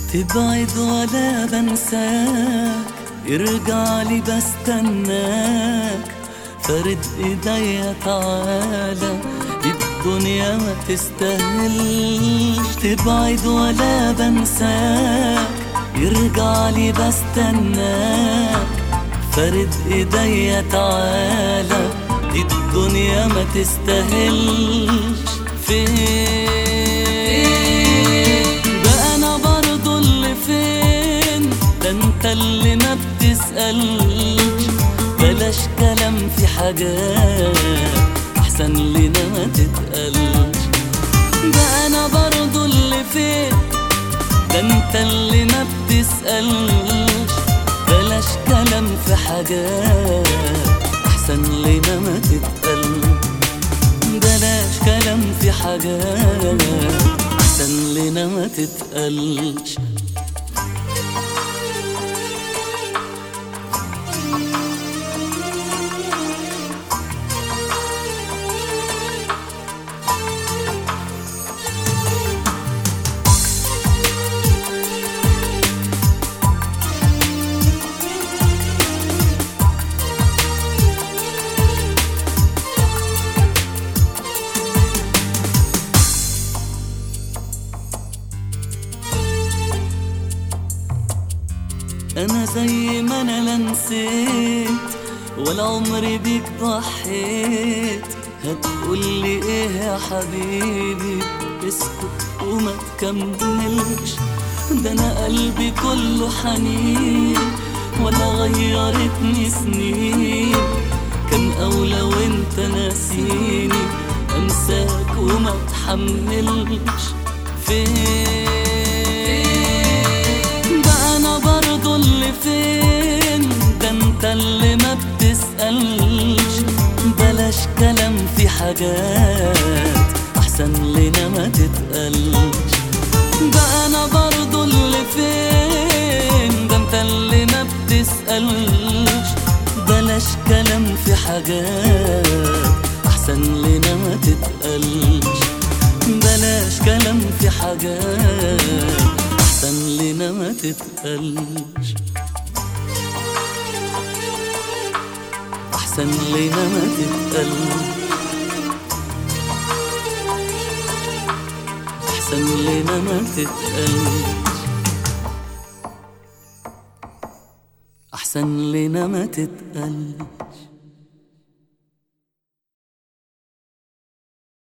تبعد ولا بنساك ارجع لي بستناك فرد ايديا تعالى الدنيا ما تستاهلش تبعد ولا بنساك ارجع لي بستناك فرد ايديا تعالى الدنيا ما تستاهلش فين بقى انا برضو اللي فين ده انت اللي ما بتسألش بلاش كلام في حاجات احسن لنا ما تتقلش بقى انا برضو اللي فين ده انت اللي ما بتسألش بلاش كلام في حاجات احسن لنا ما تتقلش بلاش كلام في حاجات احسن لنا ما تتقلش انا زي ما انا لا نسيت ولا عمري بيك ضحيت هتقولي ايه يا حبيبي اسكت وما تكملش ده انا قلبي كله حنين ولا غيرتني سنين كان اولى وانت ناسيني انساك وما تحملش فين بقى انا برضو اللي فين ده انت اللي ما بتسألش بلاش كلام في حاجات احسن لنا ما تتقلش بقى انا برضو اللي فين ده انت اللي ما بتسألش بلاش كلام في حاجات احسن لنا ما تتقلش بلاش كلام في حاجات احسن لنا ما تتقلش احسن لنا ما تتقلش احسن لنا ما تتقلش احسن لنا ما تتقلش